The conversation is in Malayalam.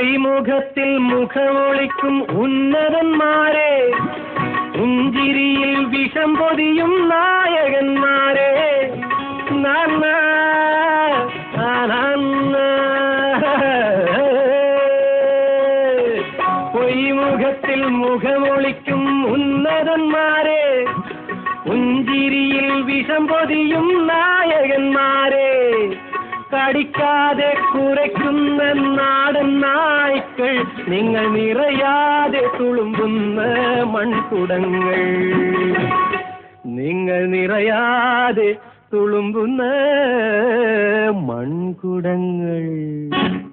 പൊയ്മുഖത്തിൽ മുഖമൊളിക്കും ഉന്നതന്മാരെ പുഞ്ചിരിയിൽ വിഷം പൊതിയും നായകന്മാരെ നാന്ന, നാനാന്ന. പൊയ്മുഖത്തിൽ മുഖമൊളിക്കും ഉന്നതന്മാരെ പുഞ്ചിരിയിൽ വിഷം പൊതിയും നായകന്മാരെ കടിക്കാതെ കുരയ്ക്കുന്ന നാടൻ നായ്ക്കൾ നിങ്ങൾ നിറയാതെ തുളുമ്പുന്ന മൺകുടങ്ങൾ നിങ്ങൾ നിറയാതെ തുളുമ്പുന്ന മൺകുടങ്ങൾ